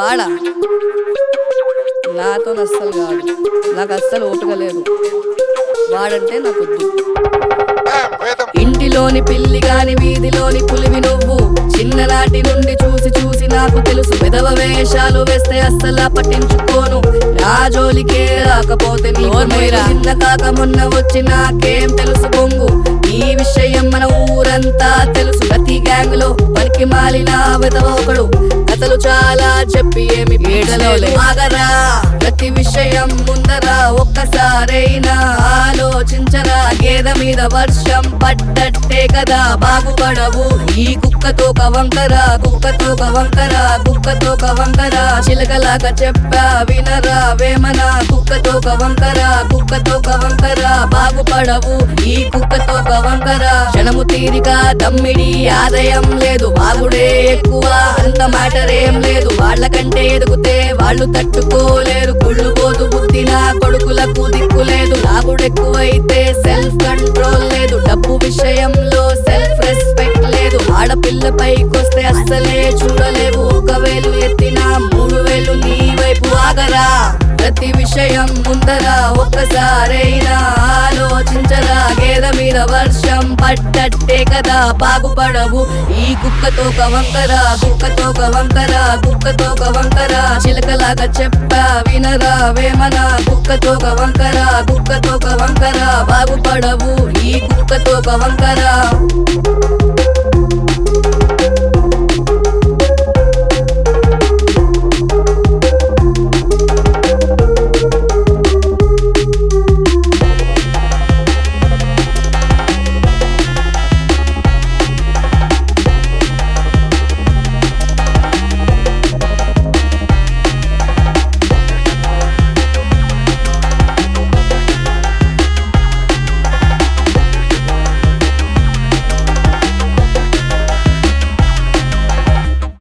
వాడా నాతో అస్సలు కాదు నాకు అస్సలు ఓపిక లేదు వాడంటే నాకు వద్దు ఇంటిలోని పిల్లి గాని వీధిలోని పులివి నువ్వు చిన్ననాటి నుండి చూసి చూసి నాకు తెలుసు విధవ వేషాలు వేస్తే అస్సలు పట్టించుకోను నా జోలికే రాకపోతే నీ చిన్న కాక మొన్న వచ్చి నాకేం తెలుసు బొంగు ఈ విషయం మన ఊరంతా తెలుసు ప్రతి గ్యాంగ్ లో పనికి మాలిన విధవ ఒకడు కథలు చాలా చెప్పి ఏమి పీడలో ఆగరా ప్రతి విషయం ముందరా ఒక్కసారైనా ఆలోచించరా గేద మీద వర్షం పడ్డట్టే కదా బాగుపడవు ఈ కుక్కతో కవంకర కుక్కతో కవంకర కుక్కతో కవంకర చిలకలాగా చెప్పా వినరా వేమన కుక్కతో కవంకర కుక్కతో కవంకర బాగుపడవు ఈ కుక్కతో కవంకర క్షణము తీరిక తమ్మిడి ఆదాయం లేదు బాగుడే ఎక్కువ అంత మ్యాటర్ ఏం లేదు వాళ్ళకంటే ఎదుగుతే వాళ్ళు తట్టుకోలేరు కుళ్ళు పోతు బుద్ధిన కొడుకులకు దిక్కు లేదు లాగుడెక్కువైతే సెల్ఫ్ కంట్రోల్ లేదు డబ్బు విషయంలో సెల్ఫ్ రెస్పెక్ట్ లేదు ఆడపిల్ల పైకొస్తే అస్సలే చూడలేవు ఒక వేలు ఎత్తిన మూడు వేలు నీ వైపు ఆగరా ప్రతి విషయం ముందరా ఒక్కసారైనా ఆలోచించరా గేద మీద వర్షం పడ్డట్టే కదా బాగుపడవు ఈ కుక్కతో కవంకర కుక్కతో కవంకర కుక్కతో కవంకర చిలకలాగా చెప్పా వినరా వేమన కుక్కతో కవంకర కుక్కతో కవంకర బాగుపడవు ఈ కుక్కతో కవంకర